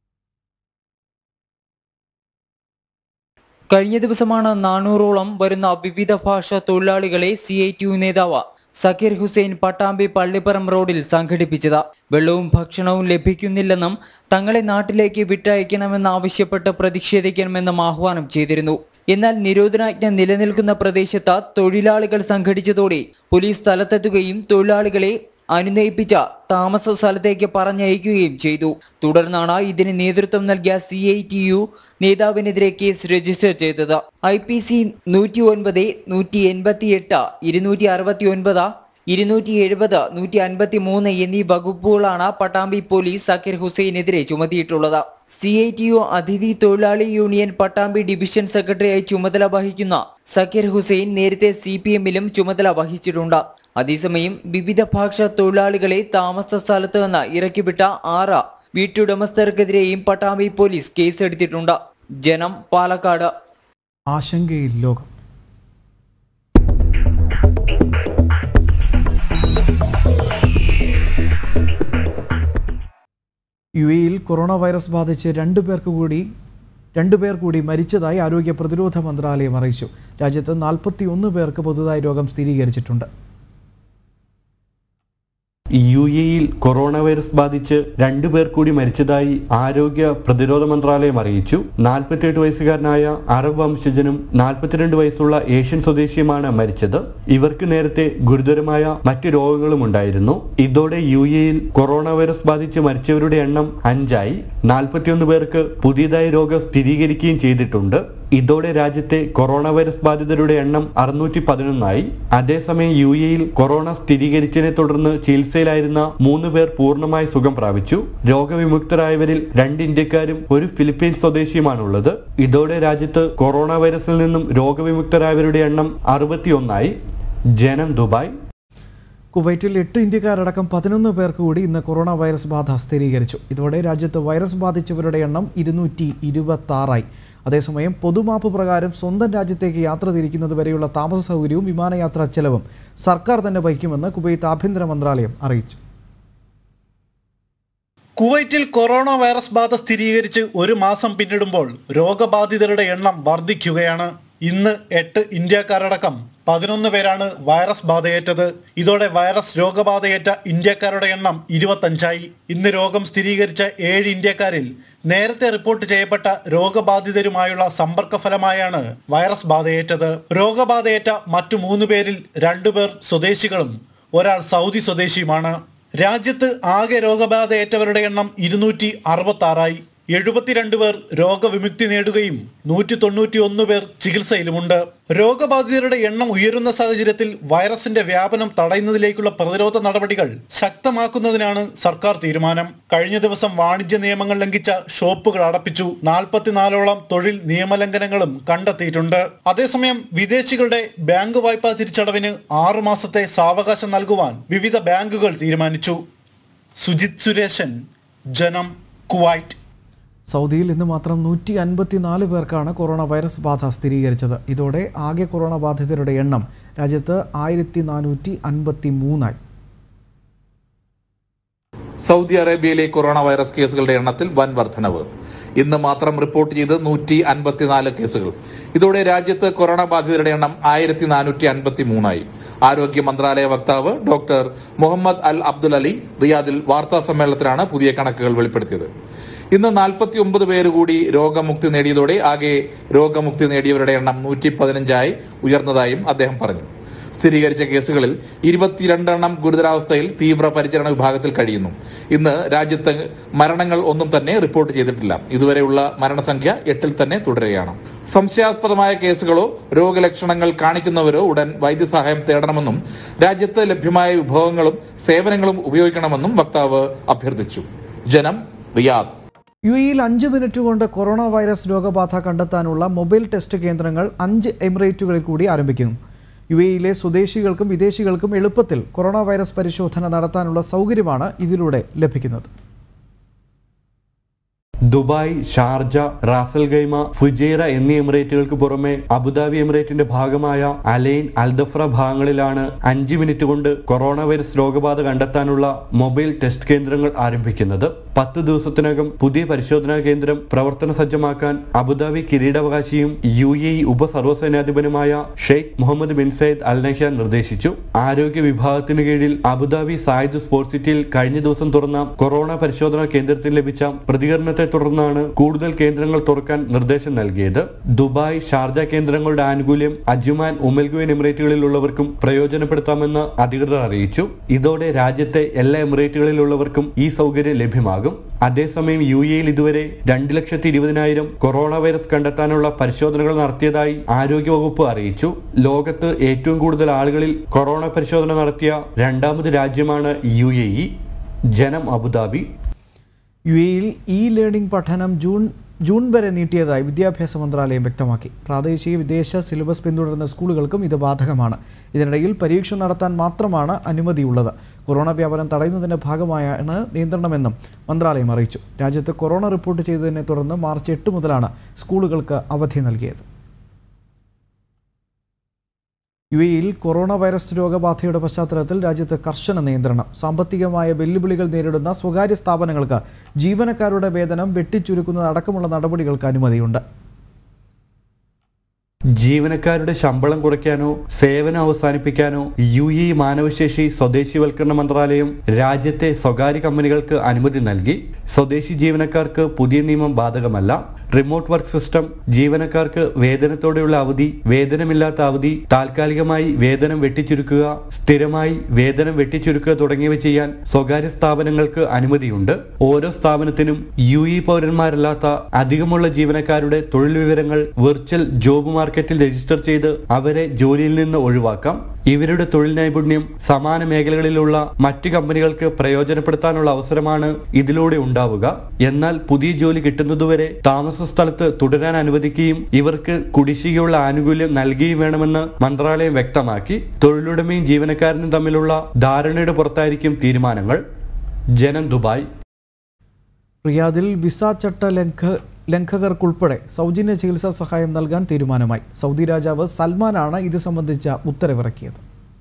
കഴിഞ്ഞ ദിവസമാണ് നാനൂറോളം വരുന്ന വിവിധ ഭാഷാ തൊഴിലാളികളെ സി ഐ ടി യു നേതാവ് സക്കീർ ഹുസൈൻ പട്ടാമ്പി പള്ളിപ്പറം റോഡിൽ സംഘടിപ്പിച്ചത് വെള്ളവും ഭക്ഷണവും ലഭിക്കുന്നില്ലെന്നും തങ്ങളെ നാട്ടിലേക്ക് വിട്ടയക്കണമെന്നാവശ്യപ്പെട്ട് പ്രതിഷേധിക്കണമെന്നും ആഹ്വാനം ചെയ്തിരുന്നു എന്നാൽ നിരോധനാജ്ഞ നിലനിൽക്കുന്ന പ്രദേശത്ത് തൊഴിലാളികൾ സംഘടിച്ചതോടെ പോലീസ് സ്ഥലത്തെത്തുകയും തൊഴിലാളികളെ അനുനയിപ്പിച്ച താമസ സ്ഥലത്തേക്ക് പറഞ്ഞയക്കുകയും ചെയ്തു തുടർന്നാണ് ഇതിന് നേതൃത്വം നൽകിയ സി ഐ ടി യു നേതാവിനെതിരെ കേസ് രജിസ്റ്റർ ചെയ്തത് ഐ പി സി നൂറ്റി ഒൻപത് നൂറ്റി എൺപത്തി എട്ട് ഇരുന്നൂറ്റി അറുപത്തി ഒൻപത് ഇരുന്നൂറ്റി എഴുപത് നൂറ്റി അൻപത്തി മൂന്ന് എന്നീ വകുപ്പുകളാണ് പട്ടാമ്പി പോലീസ് സക്കീർ ഹുസൈനെതിരെ ചുമത്തിയിട്ടുള്ളത് സി ഐ ടി യു അതിഥി തൊഴിലാളി യൂണിയൻ പട്ടാമ്പി ഡിവിഷൻ സെക്രട്ടറിയായി ചുമതല വഹിക്കുന്ന സക്കീർ ഹുസൈൻ നേരത്തെ സി പി എമ്മിലും ചുമതല വഹിച്ചിട്ടുണ്ട് അതേസമയം വിവിധ ഭാഷാ തൊഴിലാളികളെ താമസ സ്ഥലത്ത് നിന്ന് ഇറക്കിവിട്ട ആറ് വീട്ടുടമസ്ഥർക്കെതിരെയും പട്ടാമ്പി പോലീസ് കേസെടുത്തിട്ടുണ്ട് ജനം പാലക്കാട് ആശങ്കയിൽ ലോകം യു എയിൽ കൊറോണ വൈറസ് ബാധിച്ച് രണ്ടു പേർക്ക് കൂടി രണ്ടു പേർ കൂടി മരിച്ചതായി ആരോഗ്യ പ്രതിരോധ മന്ത്രാലയം അറിയിച്ചു രാജ്യത്ത് നാൽപ്പത്തി ഒന്ന് പേർക്ക് പുതുതായി രോഗം സ്ഥിരീകരിച്ചിട്ടുണ്ട് യു എയിൽ കൊറോണ വൈറസ് ബാധിച്ച് രണ്ടു പേർ കൂടി മരിച്ചതായി ആരോഗ്യ പ്രതിരോധ മന്ത്രാലയം അറിയിച്ചു നാൽപ്പത്തിയെട്ട് വയസ്സുകാരനായ അറബ് വംശജനും നാൽപ്പത്തിരണ്ട് വയസ്സുള്ള ഏഷ്യൻ സ്വദേശിയുമാണ് മരിച്ചത് ഇവർക്ക് നേരത്തെ ഗുരുതരമായ മറ്റു രോഗങ്ങളും ഉണ്ടായിരുന്നു ഇതോടെ യു എയിൽ കൊറോണ വൈറസ് ബാധിച്ച് മരിച്ചവരുടെ എണ്ണം അഞ്ചായി നാൽപ്പത്തിയൊന്ന് പേർക്ക് പുതിയതായി രോഗം സ്ഥിരീകരിക്കുകയും ചെയ്തിട്ടുണ്ട് ഇതോടെ രാജ്യത്തെ കൊറോണ വൈറസ് ബാധിതരുടെ എണ്ണം അറുന്നൂറ്റി പതിനൊന്നായി അതേസമയം യു എയിൽ കൊറോണ സ്ഥിരീകരിച്ചതിനെ തുടർന്ന് ചികിത്സയിലായിരുന്ന മൂന്ന് പേർ പൂർണ്ണമായി സുഖം പ്രാപിച്ചു രോഗവിമുക്തരായവരിൽ രണ്ട് ഇന്ത്യക്കാരും ഒരു ഫിലിപ്പീൻസ് സ്വദേശിയുമാണുള്ളത് ഇതോടെ രാജ്യത്ത് കൊറോണ വൈറസിൽ നിന്നും രോഗവിമുക്തരായവരുടെ എണ്ണം അറുപത്തിയൊന്നായി ജനം ദുബായ് കുവൈറ്റിൽ എട്ട് ഇന്ത്യക്കാരടക്കം പതിനൊന്ന് പേർക്ക് കൂടി ഇന്ന് കൊറോണ വൈറസ് ബാധ സ്ഥിരീകരിച്ചു ഇതോടെ രാജ്യത്ത് വൈറസ് ബാധിച്ചവരുടെ എണ്ണം ഇരുന്നൂറ്റി ഇരുപത്താറായി അതേസമയം പൊതുമാപ്പ് പ്രകാരം സ്വന്തം രാജ്യത്തേക്ക് യാത്ര തിരിക്കുന്നത് വരെയുള്ള താമസ സൗകര്യവും വിമാനയാത്രാ ചെലവും സർക്കാർ തന്നെ വഹിക്കുമെന്ന് കുവൈത്ത് ആഭ്യന്തര മന്ത്രാലയം അറിയിച്ചു കുവൈറ്റിൽ കൊറോണ വൈറസ് ബാധ സ്ഥിരീകരിച്ച് ഒരു മാസം പിന്നിടുമ്പോൾ രോഗബാധിതരുടെ എണ്ണം വർദ്ധിക്കുകയാണ് ഇന്ന് എട്ട് ഇന്ത്യക്കാരടക്കം പതിനൊന്ന് പേരാണ് വൈറസ് ബാധയേറ്റത് ഇതോടെ വൈറസ് രോഗബാധയേറ്റ ഇന്ത്യക്കാരുടെ എണ്ണം ഇരുപത്തഞ്ചായി ഇന്ന് രോഗം സ്ഥിരീകരിച്ച ഏഴ് ഇന്ത്യക്കാരിൽ നേരത്തെ റിപ്പോർട്ട് ചെയ്യപ്പെട്ട രോഗബാധിതരുമായുള്ള സമ്പർക്ക ഫലമായാണ് വൈറസ് ബാധയേറ്റത് രോഗബാധയേറ്റ മറ്റു മൂന്ന് പേരിൽ രണ്ടുപേർ സ്വദേശികളും ഒരാൾ സൗദി സ്വദേശിയുമാണ് രാജ്യത്ത് ആകെ രോഗബാധയേറ്റവരുടെ എണ്ണം ഇരുന്നൂറ്റി അറുപത്തി ആറായി എഴുപത്തിരണ്ട് പേർ രോഗവിമുക്തി നേടുകയും നൂറ്റി തൊണ്ണൂറ്റി ഒന്ന് പേർ ചികിത്സയിലുമുണ്ട് രോഗബാധിതരുടെ എണ്ണം ഉയരുന്ന സാഹചര്യത്തിൽ വൈറസിന്റെ വ്യാപനം തടയുന്നതിലേക്കുള്ള പ്രതിരോധ നടപടികൾ ശക്തമാക്കുന്നതിനാണ് സർക്കാർ തീരുമാനം കഴിഞ്ഞ ദിവസം വാണിജ്യ നിയമങ്ങൾ ലംഘിച്ച ഷോപ്പുകൾ അടപ്പിച്ചു നാൽപ്പത്തിനാലോളം തൊഴിൽ നിയമലംഘനങ്ങളും കണ്ടെത്തിയിട്ടുണ്ട് അതേസമയം വിദേശികളുടെ ബാങ്ക് വായ്പാ തിരിച്ചടവിന് ആറു മാസത്തെ സാവകാശം നൽകുവാൻ വിവിധ ബാങ്കുകൾ തീരുമാനിച്ചു സുജിത് സുരേശൻ ജനം കുവൈറ്റ് സൗദിയിൽ ഇന്ന് മാത്രം നൂറ്റി അൻപത്തിനാല് പേർക്കാണ് കൊറോണ വൈറസ് ബാധ സ്ഥിരീകരിച്ചത് ഇതോടെ ആകെ കൊറോണ ബാധിതരുടെ എണ്ണം രാജ്യത്ത് ആയിരത്തി നാനൂറ്റി അൻപത്തി മൂന്നായി സൗദി അറേബ്യയിലെ കൊറോണ വൈറസ് കേസുകളുടെ എണ്ണത്തിൽ വൻ വർധനവ് ഇന്ന് മാത്രം റിപ്പോർട്ട് ചെയ്ത് നൂറ്റി അൻപത്തിനാല് കേസുകൾ ഇതോടെ രാജ്യത്ത് കൊറോണ ബാധിതരുടെ എണ്ണം ആയിരത്തി നാനൂറ്റി അൻപത്തി മൂന്നായി ആരോഗ്യ മന്ത്രാലയ വക്താവ് doctor Muhammad Al Abdul Ali റിയാദിൽ വാർത്താ സമ്മേളനത്തിലാണ് പുതിയ കണക്കുകൾ വെളിപ്പെടുത്തിയത് ഇന്ന് നാൽപ്പത്തി ഒമ്പത് പേര് കൂടി രോഗമുക്തി നേടിയതോടെ ആകെ രോഗമുക്തി നേടിയവരുടെ എണ്ണം നൂറ്റി പതിനഞ്ചായി ഉയർന്നതായും അദ്ദേഹം പറഞ്ഞു സ്ഥിരീകരിച്ച കേസുകളിൽ ഇരുപത്തിരണ്ടെണ്ണം ഗുരുതരാവസ്ഥയിൽ തീവ്ര പരിചരണ വിഭാഗത്തിൽ കഴിയുന്നു ഇന്ന് രാജ്യത്ത് മരണങ്ങൾ ഒന്നും തന്നെ റിപ്പോർട്ട് ചെയ്തിട്ടില്ല ഇതുവരെയുള്ള മരണസംഖ്യ എട്ടിൽ തന്നെ തുടരുകയാണ് സംശയാസ്പദമായ കേസുകളോ രോഗലക്ഷണങ്ങൾ കാണിക്കുന്നവരോ ഉടൻ വൈദ്യസഹായം തേടണമെന്നും രാജ്യത്ത് ലഭ്യമായ വിഭവങ്ങളും സേവനങ്ങളും ഉപയോഗിക്കണമെന്നും വക്താവ് അഭ്യർത്ഥിച്ചു ജനം റിയാദ് യു എയിൽ അഞ്ച് മിനിറ്റ് കൊണ്ട് കൊറോണ വൈറസ് രോഗബാധ കണ്ടെത്താനുള്ള മൊബൈൽ ടെസ്റ്റ് കേന്ദ്രങ്ങൾ അഞ്ച് എമിറേറ്റുകളിൽ കൂടി ആരംഭിക്കുന്നു യു എയിലെ സ്വദേശികൾക്കും വിദേശികൾക്കും എളുപ്പത്തിൽ കൊറോണ വൈറസ് പരിശോധന നടത്താനുള്ള സൗകര്യമാണ് ഇതിലൂടെ ലഭിക്കുന്നത് Dubai Sharjah Ras al Khaimah Fujairah എന്നീ എമിറേറ്റുകൾക്ക് പുറമെ അബുദാബി എമിറേറ്റിന്റെ ഭാഗമായ അലൈൻ അൽദഫ്ര ഭാഗങ്ങളിലാണ് അഞ്ച് മിനിറ്റ് കൊണ്ട് കൊറോണ വൈറസ് രോഗബാധ കണ്ടെത്താനുള്ള മൊബൈൽ ടെസ്റ്റ് കേന്ദ്രങ്ങൾ ആരംഭിക്കുന്നത് പത്ത് ദിവസത്തിനകം പുതിയ പരിശോധനാ കേന്ദ്രം പ്രവർത്തന സജ്ജമാക്കാൻ അബുദാബി കിരീടാവകാശിയും യു എ ഇ ഉപസർവ്വസേനാധിപനുമായ Sheikh Mohammed bin Zayed Al Nahyan നിർദ്ദേശിച്ചു ആരോഗ്യ വിഭാഗത്തിന് കീഴിൽ അബുദാബി സായിദ് സ്പോർട്സ് സിറ്റിയിൽ കഴിഞ്ഞ ദിവസം തുറന്ന കൊറോണ പരിശോധനാ കേന്ദ്രത്തിൽ ലഭിച്ച പ്രതികരണത്തെ തുടർന്നാണ് കൂടുതൽ കേന്ദ്രങ്ങൾ തുറക്കാൻ നിർദ്ദേശം നൽകിയത് ദുബായ് ഷാർജ കേന്ദ്രങ്ങളുടെ ആനുകൂല്യം അജ്മാൻ ഉമൽഗുവൻ എമിറേറ്റുകളിലുള്ളവർക്കും പ്രയോജനപ്പെടുത്താമെന്ന് അധികൃതർ അറിയിച്ചു ഇതോടെ രാജ്യത്തെ എല്ലാ എമിറേറ്റുകളിലുള്ളവർക്കും ഈ സൗകര്യം ലഭ്യമാകും അതേസമയം യു എയിൽ ഇതുവരെ രണ്ട് ലക്ഷത്തി ഇരുപതിനായിരം കൊറോണ വൈറസ് കണ്ടെത്താനുള്ള പരിശോധനകൾ നടത്തിയതായി ആരോഗ്യവകുപ്പ് അറിയിച്ചു ലോകത്ത് ഏറ്റവും കൂടുതൽ ആളുകളിൽ കൊറോണ പരിശോധന നടത്തിയ രണ്ടാമത് രാജ്യമാണ് U A E Janam Abu Dhabi U എയിൽ ഇ ലേണിംഗ് പഠനം ജൂൺ ജൂൺ വരെ നീട്ടിയതായി വിദ്യാഭ്യാസ മന്ത്രാലയം വ്യക്തമാക്കി പ്രാദേശിക വിദേശ സിലബസ് പിന്തുടരുന്ന സ്കൂളുകൾക്കും ഇത് ബാധകമാണ് ഇതിനിടയിൽ പരീക്ഷ നടത്താൻ മാത്രമാണ് അനുമതിയുള്ളത് കൊറോണ വ്യാപനം തടയുന്നതിന്റെ ഭാഗമായാണ് നിയന്ത്രണമെന്നും മന്ത്രാലയം അറിയിച്ചു രാജ്യത്ത് കൊറോണ റിപ്പോർട്ട് ചെയ്തതിനെ തുടർന്ന് മാർച്ച് എട്ട് മുതലാണ് സ്കൂളുകൾക്ക് അവധി നൽകിയത് യു എയിൽ കൊറോണ വൈറസ് രോഗബാധയുടെ പശ്ചാത്തലത്തിൽ രാജ്യത്ത് കർശന നിയന്ത്രണം സാമ്പത്തികമായ വെല്ലുവിളികൾ നേരിടുന്ന സ്വകാര്യ സ്ഥാപനങ്ങൾക്ക് ജീവനക്കാരുടെ വേതനം വെട്ടിച്ചുരുക്കുന്നത് അടക്കമുള്ള നടപടികൾക്ക് അനുമതിയുണ്ട് ജീവനക്കാരുടെ ശമ്പളം കുറയ്ക്കാനോ സേവനം അവസാനിപ്പിക്കാനോ യു ഇ മാനവശേഷി സ്വദേശിവൽക്കരണ മന്ത്രാലയം രാജ്യത്തെ സ്വകാര്യ കമ്പനികൾക്ക് അനുമതി നൽകി സ്വദേശി ജീവനക്കാർക്ക് പുതിയ നിയമം ബാധകമല്ല റിമോട്ട് വർക്ക് സിസ്റ്റം ജീവനക്കാർക്ക് വേതനത്തോടെയുള്ള അവധി വേതനമില്ലാത്ത അവധി താൽക്കാലികമായി വേതനം വെട്ടിച്ചുരുക്കുക സ്ഥിരമായി വേതനം വെട്ടിച്ചുരുക്കുക തുടങ്ങിയവ ചെയ്യാൻ സ്വകാര്യ സ്ഥാപനങ്ങൾക്ക് അനുമതിയുണ്ട് ഓരോ സ്ഥാപനത്തിനും യു ഇ പൗരന്മാരല്ലാത്ത അധികമുള്ള ജീവനക്കാരുടെ തൊഴിൽ വിവരങ്ങൾ വെർച്വൽ ജോബ് മാർക്കറ്റിൽ രജിസ്റ്റർ ചെയ്ത് അവരെ ജോലിയിൽ നിന്ന് ഒഴിവാക്കാം ഇവരുടെ തൊഴിൽ നൈപുണ്യം സമാന മേഖലകളിലുള്ള മറ്റ് കമ്പനികൾക്ക് പ്രയോജനപ്പെടുത്താനുള്ള അവസരമാണ് ഇതിലൂടെ ഉണ്ടാവുക എന്നാൽ പുതിയ ജോലി കിട്ടുന്നതുവരെ താമസ സ്ഥലത്ത് തുടരാൻ അനുവദിക്കുകയും ഇവർക്ക് കുടിശ്ശികയുള്ള ആനുകൂല്യം നൽകുകയും വേണമെന്ന് മന്ത്രാലയം വ്യക്തമാക്കി തൊഴിലുടമയും ജീവനക്കാരനും തമ്മിലുള്ള ധാരണയുടെ പുറത്തായിരിക്കും തീരുമാനങ്ങൾ ജനം ദുബായ് റിയാദിൽ വിസ ചട്ട ലംഘ ലംഘകർക്കുൾപ്പെടെ സൗജന്യ ചികിത്സാ സഹായം നൽകാൻ തീരുമാനമായി സൗദി രാജാവ് സൽമാനാണ് ഇത് സംബന്ധിച്ച ഉത്തരവിറക്കിയത്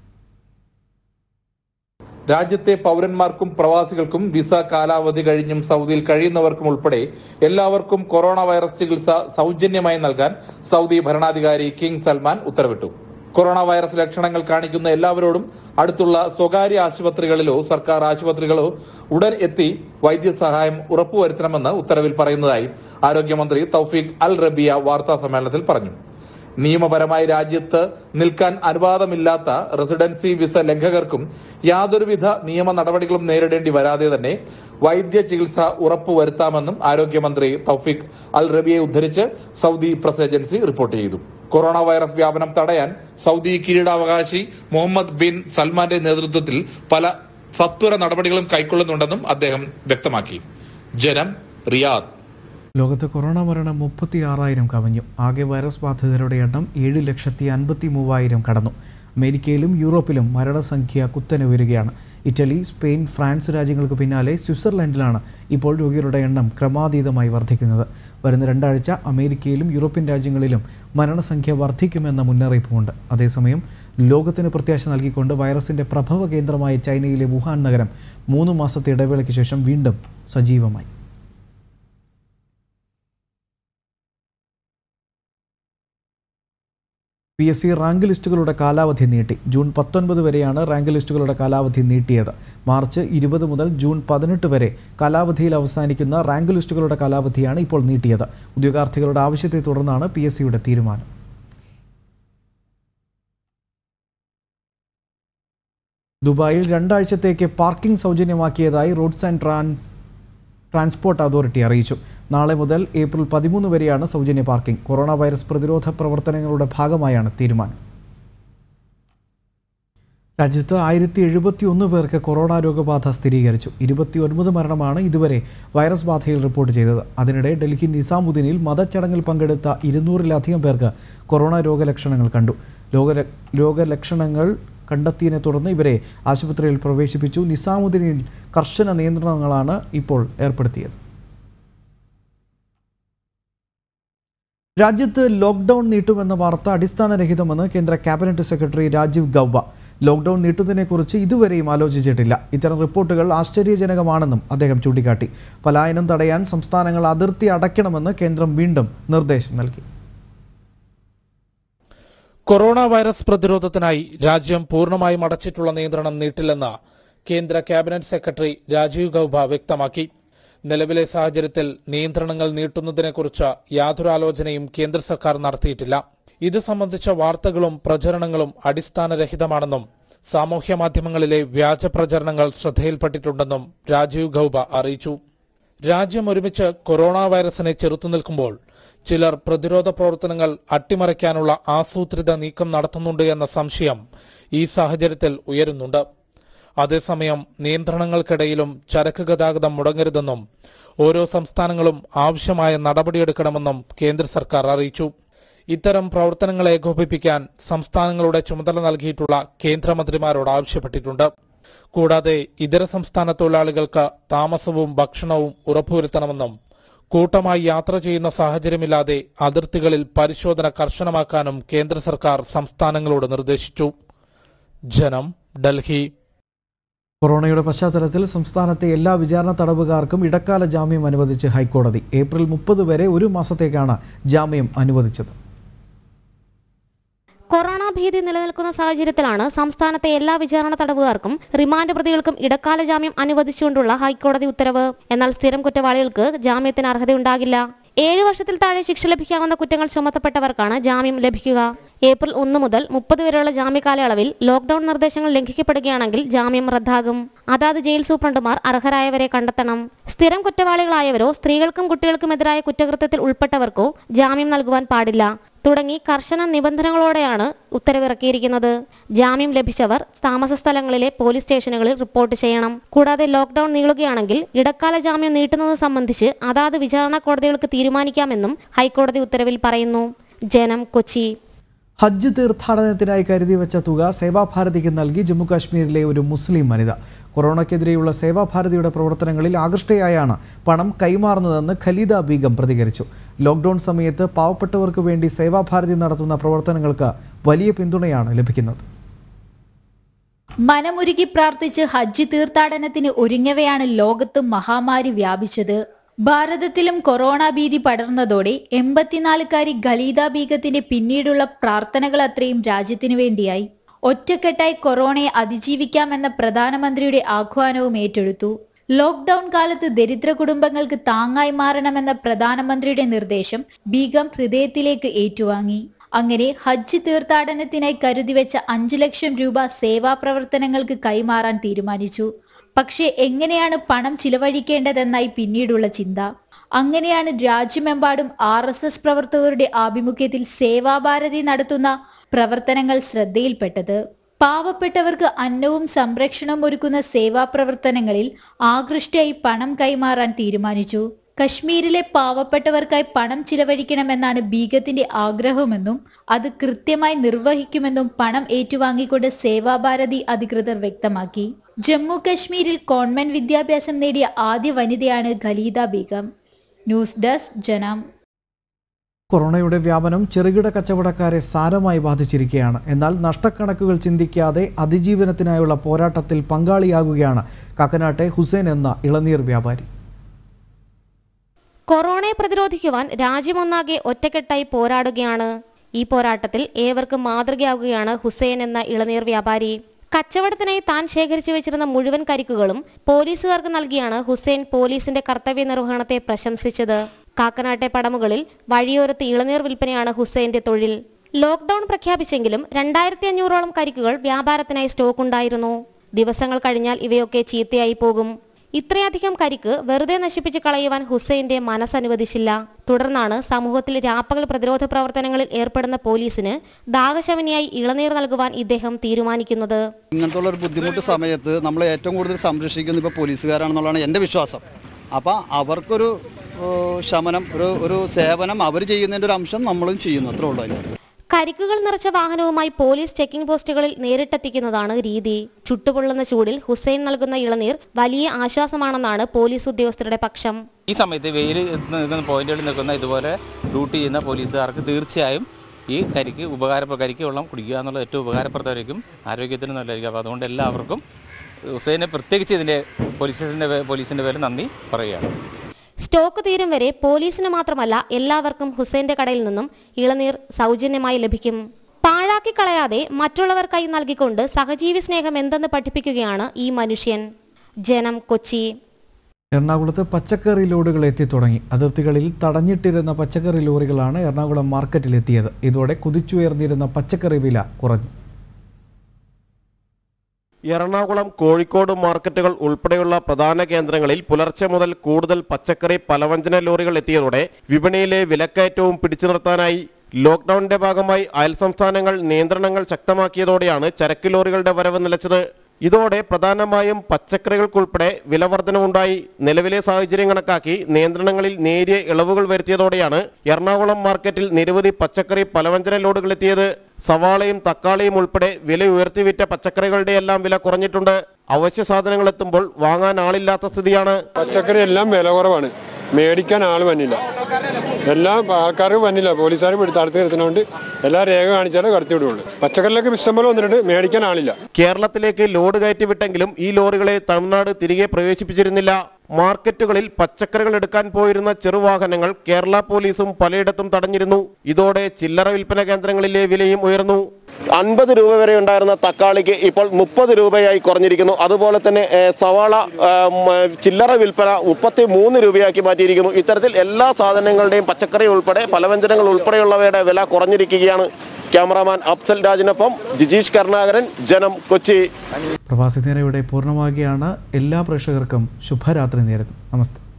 രാജ്യത്തെ പൗരന്മാർക്കും പ്രവാസികൾക്കും വിസ കാലാവധി കഴിഞ്ഞും സൗദിയിൽ കഴിയുന്നവർക്കും ഉൾപ്പെടെ എല്ലാവർക്കും കൊറോണ വൈറസ് ചികിത്സ സൗജന്യമായി നൽകാൻ സൗദി ഭരണാധികാരി കിങ് സൽമാൻ ഉത്തരവിട്ടു കൊറോണ വൈറസ് ലക്ഷണങ്ങൾ കാണിക്കുന്ന എല്ലാവരോടും അടുത്തുള്ള സ്വകാര്യ ആശുപത്രികളിലോ സർക്കാർ ആശുപത്രികളോ ഉടൻ എത്തി വൈദ്യസഹായം ഉറപ്പുവരുത്തണമെന്ന് ഉത്തരവിൽ പറയുന്നതായി ആരോഗ്യമന്ത്രി തൗഫീഖ് അൽ റബിയ വാർത്താ സമ്മേളനത്തിൽ പറഞ്ഞു നിയമപരമായി രാജ്യത്ത് നിൽക്കാൻ അനുവാദമില്ലാത്ത റെസിഡൻസി വിസ ലംഘകർക്കും യാതൊരുവിധ നിയമ നടപടികളും നേരിടേണ്ടി വരാതെ തന്നെ വൈദ്യ ചികിത്സ ഉറപ്പുവരുത്താമെന്നും ആരോഗ്യമന്ത്രി തൗഫീഖ് അൽ റബിയെ ഉദ്ധരിച്ച് സൗദി പ്രസ് ഏജൻസി റിപ്പോർട്ട് ചെയ്തു കൊറോണ വൈറസ് വ്യാപനം തടയാൻ സൗദി കിരീടാവകാശി മുഹമ്മദ് ബിൻ സൽമാന്റെ നേതൃത്വത്തിൽ പല സത്വര നടപടികളും കൈക്കൊള്ളുന്നുണ്ടെന്നും അദ്ദേഹം വ്യക്തമാക്കി ജനം റിയാദ് ലോകത്ത് കൊറോണ മരണം മുപ്പത്തി ആറായിരം കവിഞ്ഞു ആകെ വൈറസ് ബാധിതരുടെ എണ്ണം ഏഴ് ലക്ഷത്തി അൻപത്തി മൂവായിരം കടന്നു അമേരിക്കയിലും യൂറോപ്പിലും മരണസംഖ്യ കുത്തനെ ഉയരുകയാണ് ഇറ്റലി സ്പെയിൻ ഫ്രാൻസ് രാജ്യങ്ങൾക്ക് പിന്നാലെ സ്വിറ്റ്സർലൻഡിലാണ് ഇപ്പോൾ രോഗികളുടെ എണ്ണം ക്രമാതീതമായി വർദ്ധിക്കുന്നത് വരുന്ന രണ്ടാഴ്ച അമേരിക്കയിലും യൂറോപ്യൻ രാജ്യങ്ങളിലും മരണസംഖ്യ വർദ്ധിക്കുമെന്ന മുന്നറിയിപ്പുമുണ്ട് അതേസമയം ലോകത്തിന് പ്രത്യാശ നൽകിക്കൊണ്ട് വൈറസിന്റെ പ്രഭവ കേന്ദ്രമായ ചൈനയിലെ വുഹാൻ നഗരം മൂന്ന് മാസത്തെ ഇടവേളയ്ക്ക് ശേഷം വീണ്ടും സജീവമായി പി എസ് സി റാങ്ക് ലിസ്റ്റുകളുടെ കാലാവധി നീട്ടി ജൂൺ പത്തൊൻപത് വരെയാണ് റാങ്ക് ലിസ്റ്റുകളുടെ കാലാവധി നീട്ടിയത് മാർച്ച് ഇരുപത് മുതൽ ജൂൺ പതിനെട്ട് വരെ കാലാവധിയിൽ അവസാനിക്കുന്ന റാങ്ക് ലിസ്റ്റുകളുടെ കാലാവധിയാണ് ഇപ്പോൾ നീട്ടിയത് ഉദ്യോഗാർത്ഥികളുടെ ആവശ്യത്തെ തുടർന്നാണ് പി എസ് സിയുടെ തീരുമാനം ദുബായിൽ രണ്ടാഴ്ചത്തേക്ക് പാർക്കിംഗ് സൗജന്യമാക്കിയതായി roads and trans transport authority അറിയിച്ചു നാളെ മുതൽ ഏപ്രിൽ പതിമൂന്ന് വരെയാണ് സൗജന്യ പാർക്കിംഗ് കൊറോണ വൈറസ് പ്രതിരോധ പ്രവർത്തനങ്ങളുടെ ഭാഗമായാണ് തീരുമാനം രാജ്യത്ത് ആയിരത്തി എഴുപത്തി ഒന്ന് പേർക്ക് കൊറോണ രോഗബാധ സ്ഥിരീകരിച്ചു ഇരുപത്തി ഒൻപത് മരണമാണ് ഇതുവരെ വൈറസ് ബാധയിൽ റിപ്പോർട്ട് ചെയ്തത് അതിനിടെ ഡൽഹി നിസാമുദ്ദീനിൽ മതച്ചടങ്ങിൽ പങ്കെടുത്ത ഇരുന്നൂറിലധികം പേർക്ക് കൊറോണ രോഗലക്ഷണങ്ങൾ കണ്ടു ലോക രോഗലക്ഷണങ്ങൾ കണ്ടെത്തിയതിനെ തുടർന്ന് ഇവരെ ആശുപത്രിയിൽ പ്രവേശിപ്പിച്ചു നിസാമുദ്ദീനിൽ കർശന നിയന്ത്രണങ്ങളാണ് ഇപ്പോൾ ഏർപ്പെടുത്തിയത് രാജ്യത്ത് ലോക്ക്ഡൌൺ നീട്ടുമെന്ന വാർത്ത അടിസ്ഥാനരഹിതമെന്ന് കേന്ദ്ര cabinet secretary Rajiv Gauba lockdown നീട്ടുന്നതിനെക്കുറിച്ച് ഇതുവരെയും ആലോചിച്ചിട്ടില്ല ഇത്തരം റിപ്പോർട്ടുകൾ ആശ്ചര്യജനകമാണെന്നും അദ്ദേഹം ചൂണ്ടിക്കാട്ടി പലായനം തടയാൻ സംസ്ഥാനങ്ങൾ അതിർത്തി അടയ്ക്കണമെന്ന് കേന്ദ്രം വീണ്ടും നിർദ്ദേശം നൽകി കൊറോണ വൈറസ് പ്രതിരോധത്തിനായി രാജ്യം പൂർണ്ണമായും അടച്ചിട്ടുള്ള നിയന്ത്രണം നീട്ടില്ലെന്ന് കേന്ദ്ര ക്യാബിനറ്റ് സെക്രട്ടറി രാജീവ് ഗൌബ വ്യക്തമാക്കി നിലവിലെ സാഹചര്യത്തിൽ നിയന്ത്രണങ്ങൾ നീട്ടുന്നതിനെക്കുറിച്ച് യാതൊരു ആലോചനയും കേന്ദ്ര സർക്കാർ നടത്തിയിട്ടില്ല ഇത് സംബന്ധിച്ച വാർത്തകളും പ്രചരണങ്ങളും അടിസ്ഥാനരഹിതമാണെന്നും സാമൂഹ്യ മാധ്യമങ്ങളിലെ വ്യാജ പ്രചരണങ്ങൾ ശ്രദ്ധയിൽപ്പെട്ടിട്ടുണ്ടെന്നും രാജീവ് ഗൌബ അറിയിച്ചു രാജ്യം ഒരുമിച്ച് കൊറോണ വൈറസിനെ ചെറുത്തുനിൽക്കുമ്പോൾ ചിലർ പ്രതിരോധ പ്രവർത്തനങ്ങൾ അട്ടിമറിക്കാനുള്ള ആസൂത്രിത നീക്കം നടത്തുന്നുണ്ട് എന്ന സംശയം ഈ സാഹചര്യത്തിൽ ഉയരുന്നുണ്ട് അതേസമയം നിയന്ത്രണങ്ങൾക്കിടയിലും ചരക്ക് ഗതാഗതം മുടങ്ങരുതെന്നും ഓരോ സംസ്ഥാനങ്ങളും ആവശ്യമായ നടപടിയെടുക്കണമെന്നും കേന്ദ്ര സർക്കാർ അറിയിച്ചു ഇത്തരം പ്രവർത്തനങ്ങൾ ഏകോപിപ്പിക്കാൻ സംസ്ഥാനങ്ങളുടെ ചുമതല നൽകിയിട്ടുള്ള കേന്ദ്രമന്ത്രിമാരോട് ആവശ്യപ്പെട്ടിട്ടുണ്ട് കൂടാതെ ഇതര സംസ്ഥാന തൊഴിലാളികൾക്ക് താമസവും ഭക്ഷണവും ഉറപ്പുവരുത്തണമെന്നും കൂട്ടമായി യാത്ര ചെയ്യുന്ന സാഹചര്യമില്ലാതെ അതിർത്തികളിൽ പരിശോധന കർശനമാക്കാനും കേന്ദ്ര സർക്കാർ സംസ്ഥാനങ്ങളോട് നിർദ്ദേശിച്ചു ജനം ഡൽഹി കൊറോണയുടെ പശ്ചാത്തലത്തിൽ സംസ്ഥാനത്തെ എല്ലാ വിചാരണ തടവുകാർക്കും ഇടക്കാല ജാമ്യം അനുവദിച്ച് ഹൈക്കോടതി ഏപ്രിൽ മുപ്പത് വരെ ഒരു മാസത്തേക്കാണ് ജാമ്യം അനുവദിച്ചത് കൊറോണ ഭീതി നിലനിൽക്കുന്ന സാഹചര്യത്തിലാണ് സംസ്ഥാനത്തെ എല്ലാ വിചാരണ തടവുകാർക്കും റിമാൻഡ് പ്രതികൾക്കും ഇടക്കാല ജാമ്യം അനുവദിച്ചുകൊണ്ടുള്ള ഹൈക്കോടതി ഉത്തരവ് എന്നാൽ സ്ഥിരം കുറ്റവാളികൾക്ക് ജാമ്യത്തിന് അർഹതയുണ്ടാകില്ല ഏഴു വർഷത്തിൽ താഴെ ശിക്ഷ ലഭിക്കാവുന്ന കുറ്റങ്ങൾ ചുമത്തപ്പെട്ടവർക്കാണ് ജാമ്യം ലഭിക്കുക ഏപ്രിൽ ഒന്ന് മുതൽ മുപ്പത് വരെയുള്ള ജാമ്യകാലയളവിൽ ലോക്ഡൌൺ നിർദ്ദേശങ്ങൾ ലംഘിക്കപ്പെടുകയാണെങ്കിൽ ജാമ്യം റദ്ദാകും അതാത് ജയിൽ സൂപ്രണ്ടുമാർ അർഹരായവരെ കണ്ടെത്തണം സ്ഥിരം കുറ്റവാളികളായവരോ സ്ത്രീകൾക്കും കുട്ടികൾക്കുമെതിരായ കുറ്റകൃത്യത്തിൽ ഉൾപ്പെട്ടവർക്കോ ജാമ്യം നൽകുവാൻ പാടില്ല തുടങ്ങി കർശന നിബന്ധനകളോടെയാണ് ഉത്തരവിറക്കിയിരിക്കുന്നത് ജാമ്യം ലഭിച്ചവർ താമസ സ്ഥലങ്ങളിലെ പോലീസ് സ്റ്റേഷനുകളിൽ റിപ്പോർട്ട് ചെയ്യണം കൂടാതെ ലോക്ഡൌൺ നീളുകയാണെങ്കിൽ ഇടക്കാല ജാമ്യം നീട്ടുന്നത് സംബന്ധിച്ച് അതാത് വിചാരണ കോടതികൾക്ക് തീരുമാനിക്കാമെന്നും ഹൈക്കോടതി ഉത്തരവിൽ പറയുന്നു ജനം കൊച്ചി ഹജ്ജ് തീർത്ഥാടനത്തിനായി കരുതി വെച്ച തുക സേവാഭാരതിക്ക് നൽകി ജമ്മുകാശ്മീരിലെ ഒരു മുസ്ലിം വനിത കൊറോണയ്ക്കെതിരെയുള്ള സേവാഭാരതിയുടെ പ്രവർത്തനങ്ങളിൽ ആകൃഷ്ടയായാണ് പണം കൈമാറുന്നതെന്ന് ഖലീദ ബീഗം പ്രതികരിച്ചു ലോക്ക്ഡൌൺ സമയത്ത് പാവപ്പെട്ടവർക്ക് വേണ്ടി സേവാഭാരതി നടത്തുന്ന പ്രവർത്തനങ്ങൾക്ക് വലിയ പിന്തുണയാണ് ലഭിക്കുന്നത് മനമുരുകി പ്രാർത്ഥിച്ച് ഹജ്ജ് തീർത്ഥാടനത്തിന് ഒരുങ്ങവെയാണ് ലോകത്ത് മഹാമാരി വ്യാപിച്ചത് ഭാരതത്തിലും കൊറോണ ഭീതി പടർന്നതോടെ എൺപത്തിനാലുകാരി ഖലീദ ബീഗത്തിന്റെ പിന്നീടുള്ള പ്രാർത്ഥനകൾ അത്രയും രാജ്യത്തിനു വേണ്ടിയായി ഒറ്റക്കെട്ടായി കൊറോണയെ അതിജീവിക്കാമെന്ന പ്രധാനമന്ത്രിയുടെ ആഹ്വാനവും ഏറ്റെടുത്തു ലോക്ക്ഡൌൺ കാലത്ത് ദരിദ്ര കുടുംബങ്ങൾക്ക് താങ്ങായി മാറണമെന്ന പ്രധാനമന്ത്രിയുടെ നിർദ്ദേശം ബീഗം ഹൃദയത്തിലേക്ക് ഏറ്റുവാങ്ങി അങ്ങനെ ഹജ്ജ് തീർത്ഥാടനത്തിനായി കരുതിവെച്ച അഞ്ചു ലക്ഷം രൂപ സേവാ പ്രവർത്തനങ്ങൾക്ക് കൈമാറാൻ തീരുമാനിച്ചു പക്ഷേ എങ്ങനെയാണ് പണം ചിലവഴിക്കേണ്ടതെന്നായി പിന്നീടുള്ള ചിന്ത അങ്ങനെയാണ് രാജ്യമെമ്പാടും ആർ എസ് എസ് പ്രവർത്തകരുടെ ആഭിമുഖ്യത്തിൽ സേവാഭാരതി നടത്തുന്ന പ്രവർത്തനങ്ങൾ ശ്രദ്ധയിൽപ്പെട്ടത് പാവപ്പെട്ടവർക്ക് അന്നവും സംരക്ഷണവും ഒരുക്കുന്ന സേവാ പ്രവർത്തനങ്ങളിൽ ആകൃഷ്ടയായി പണം കൈമാറാൻ തീരുമാനിച്ചു കശ്മീരിലെ പാവപ്പെട്ടവർക്കായി പണം ചിലവഴിക്കണമെന്നാണ് ബീഗത്തിന്റെ ആഗ്രഹമെന്നും അത് കൃത്യമായി നിർവഹിക്കുമെന്നും പണം ഏറ്റുവാങ്ങിക്കൊണ്ട് സേവാഭാരതി അധികൃതർ വ്യക്തമാക്കി ജമ്മു കശ്മീരിൽ കോൺവെന്റ് വിദ്യാഭ്യാസം നേടിയ ആദ്യ വനിതയാണ് ഖലീദ ബീഗം ന്യൂസ് ഡെസ്ക് ജനം കൊറോണയുടെ വ്യാപനം ചെറുകിട കച്ചവടക്കാരെ സാരമായി ബാധിച്ചിരിക്കുകയാണ് എന്നാൽ നഷ്ടക്കണക്കുകൾ ചിന്തിക്കാതെ അതിജീവനത്തിനായുള്ള പോരാട്ടത്തിൽ പങ്കാളിയാകുകയാണ് കാക്കനാട്ടെ ഹുസൈൻ എന്ന ഇളനീർ വ്യാപാരി കൊറോണയെ പ്രതിരോധിക്കുവാൻ രാജ്യമൊന്നാകെ ഒറ്റക്കെട്ടായി പോരാടുകയാണ് ഈ പോരാട്ടത്തിൽ ഏവർക്കും മാതൃകയാകുകയാണ് ഹുസൈൻ എന്ന ഇളനീർ വ്യാപാരി കച്ചവടത്തിനായി താൻ ശേഖരിച്ചു വെച്ചിരുന്ന മുഴുവൻ കരിക്കുകളും പോലീസുകാർക്ക് നൽകിയാണ് ഹുസൈൻ പോലീസിന്റെ കർത്തവ്യ നിർവഹണത്തെ പ്രശംസിച്ചത് കാക്കനാട്ടെ പടമുകളിൽ വഴിയോരത്ത് ഇളനീർ വിൽപ്പനയാണ് ഹുസൈന്റെ തൊഴിൽ ലോക്ക്ഡൌൺ പ്രഖ്യാപിച്ചെങ്കിലും രണ്ടായിരത്തി അഞ്ഞൂറോളം കരിക്കുകൾ വ്യാപാരത്തിനായി സ്റ്റോക്ക് ഉണ്ടായിരുന്നു ദിവസങ്ങൾ കഴിഞ്ഞാൽ ഇവയൊക്കെ ചീത്തയായി പോകും ഇത്രയധികം കരിക്ക് വെറുതെ നശിപ്പിച്ച് കളയുവാൻ ഹുസൈന്റെ മനസ്സനുവദിച്ചില്ല തുടർന്നാണ് സമൂഹത്തിൽ രാപ്പകൽ പ്രതിരോധ പ്രവർത്തനങ്ങളിൽ ഏർപ്പെടുന്ന പോലീസിന് ദാഹശമനിയായി ഇളനീർ നൽകുവാൻ ഇദ്ദേഹം തീരുമാനിക്കുന്നത് ഇങ്ങനത്തെ ഒരു ബുദ്ധിമുട്ട് സമയത്ത് നമ്മളെ ഏറ്റവും കൂടുതൽ സംരക്ഷിക്കുന്നത് ഇപ്പോൾ പോലീസുകാരാണെന്നുള്ളതാണ് എൻ്റെ വിശ്വാസം അപ്പോൾ അവർക്കൊരു ഏഹ്, ശമനം ഒരു ഒരു സേവനം അവർ ചെയ്യുന്നതിൻ്റെ ഒരു അംശം നമ്മളും ചെയ്യുന്നു അത്രേ ഉള്ളൂ അതിനകത്ത് കരിക്കുകൾ നിറച്ച വാഹനവുമായി പോലീസ് ചെക്കിംഗ് പോസ്റ്റുകളിൽ നേരിട്ടെത്തിക്കുന്നതാണ് രീതി ചുട്ടുപൊള്ളുന്ന ചൂടിൽ ഹുസൈൻ നൽകുന്ന ഇളനീർ വലിയ ആശ്വാസമാണെന്നാണ് പോലീസ് ഉദ്യോഗസ്ഥരുടെ പക്ഷം ഈ സമയത്ത് വെയിൽ നിൽക്കുന്ന പോയിന്റുകളിൽ നിൽക്കുന്ന ഇതുപോലെ ഡ്യൂട്ടി ചെയ്യുന്ന പോലീസുകാർക്ക് തീർച്ചയായും ഈ കരിക്ക് ഉപകാര കരിക്ക് വെള്ളം കുടിക്കുക എന്നുള്ളത് ഏറ്റവും ഉപകാരപ്രദമായിരിക്കും ആരോഗ്യത്തിന് നല്ലതായിരിക്കും അപ്പോൾ അതുകൊണ്ട് എല്ലാവർക്കും ഹുസൈനെ പ്രത്യേകിച്ച് ഇതിൻ്റെ പോലീസിൻ്റെ പോലീസിൻ്റെ പേര് നന്ദി പറയുകയാണ് സ്റ്റോക്ക് തീരും വരെ പോലീസിന് മാത്രമല്ല എല്ലാവർക്കും ഹുസൈന്റെ കടയിൽ നിന്നും ഇളനീർ സൗജന്യമായി ലഭിക്കും പാഴാക്കി കളയാതെ മറ്റുള്ളവർക്കായി നൽകിക്കൊണ്ട് സഹജീവി സ്നേഹം എന്തെന്ന് പഠിപ്പിക്കുകയാണ് ഈ മനുഷ്യൻ ജനം കൊച്ചി എറണാകുളത്ത് പച്ചക്കറി ലോഡുകൾ എത്തിത്തുടങ്ങി അതിർത്തികളിൽ തടഞ്ഞിട്ടിരുന്ന പച്ചക്കറി ലോറികളാണ് എറണാകുളം മാർക്കറ്റിലെത്തിയത് ഇതോടെ കുതിച്ചുയർന്നിരുന്ന പച്ചക്കറി വില കുറഞ്ഞു എറണാകുളം കോഴിക്കോട് മാർക്കറ്റുകൾ ഉൾപ്പെടെയുള്ള പ്രധാന കേന്ദ്രങ്ങളിൽ പുലർച്ചെ മുതൽ കൂടുതൽ പച്ചക്കറി പലവ്യഞ്ജന ലോറികൾ എത്തിയതോടെ വിപണിയിലെ വിലക്കയറ്റവും പിടിച്ചു നിർത്താനായി ലോക്ക്ഡൌണിന്റെ ഭാഗമായി അയൽ സംസ്ഥാനങ്ങൾ നിയന്ത്രണങ്ങൾ ശക്തമാക്കിയതോടെയാണ് ചരക്ക് ലോറികളുടെ വരവ് നിലച്ചത് ഇതോടെ പ്രധാനമായും പച്ചക്കറികൾക്കുൾപ്പെടെ വിലവർധനവുണ്ടായി നിലവിലെ സാഹചര്യം കണക്കാക്കി നിയന്ത്രണങ്ങളിൽ നേരിയ ഇളവുകൾ വരുത്തിയതോടെയാണ് എറണാകുളം മാർക്കറ്റിൽ നിരവധി പച്ചക്കറി പലവ്യഞ്ജന ലോഡുകൾ എത്തിയത് സവാളയും തക്കാളിയും ഉൾപ്പെടെ വില ഉയർത്തി വിറ്റ പച്ചക്കറികളുടെ എല്ലാം വില കുറഞ്ഞിട്ടുണ്ട് അവശ്യ സാധനങ്ങൾ എത്തുമ്പോൾ വാങ്ങാൻ ആളില്ലാത്ത സ്ഥിതിയാണ് പച്ചക്കറി എല്ലാം വില കുറവാണ് മേടിക്കാൻ ആൾ വന്നില്ല എല്ലാ ആൾക്കാരും വന്നില്ല പോലീസുകാർ പിടിച്ച് തടുത്ത് നിർത്തുന്നതുകൊണ്ട് എല്ലാ രേഖ കാണിച്ചാലേ കടത്തി വിടുള്ളൂ പച്ചക്കറിലൊക്കെ ഇഷ്ടം പോലെ വന്നിട്ടുണ്ട് മേടിക്കാൻ ആളില്ല കേരളത്തിലേക്ക് ലോഡ് കയറ്റി വിട്ടെങ്കിലും ഈ ലോറികളെ തമിഴ്നാട് തിരികെ പ്രവേശിപ്പിച്ചിരുന്നില്ല മാർക്കറ്റുകളിൽ പച്ചക്കറികൾ എടുക്കാൻ പോയിരുന്ന ചെറുവാഹനങ്ങൾ കേരള പോലീസും പലയിടത്തും തടഞ്ഞിരുന്നു ഇതോടെ ചില്ലറ വിൽപ്പന കേന്ദ്രങ്ങളിലെ വിലയും ഉയർന്നു അൻപത് രൂപ വരെ ഉണ്ടായിരുന്ന തക്കാളിക്ക് ഇപ്പോൾ മുപ്പത് രൂപയായി കുറഞ്ഞിരിക്കുന്നു അതുപോലെ തന്നെ ഏഹ്, സവാള ഏഹ്, ഉം, ചില്ലറ വിൽപ്പന മുപ്പത്തി മൂന്ന് രൂപയാക്കി മാറ്റിയിരിക്കുന്നു ഇത്തരത്തിൽ എല്ലാ സാധനങ്ങളുടെയും പച്ചക്കറി ഉൾപ്പെടെ പലവ്യഞ്ജനങ്ങൾ ഉൾപ്പെടെയുള്ളവയുടെ വില കുറഞ്ഞിരിക്കുകയാണ് ക്യാമറാമാൻ അഫ്സൽ രാജിനൊപ്പം ജിജീഷ് കരുണാകരൻ ജനം കൊച്ചി പ്രവാസി നേരം ഇവിടെ പൂർണ്ണമാകുകയാണ് എല്ലാ പ്രേക്ഷകർക്കും ശുഭരാത്രി നേരുന്നു നമസ്തേ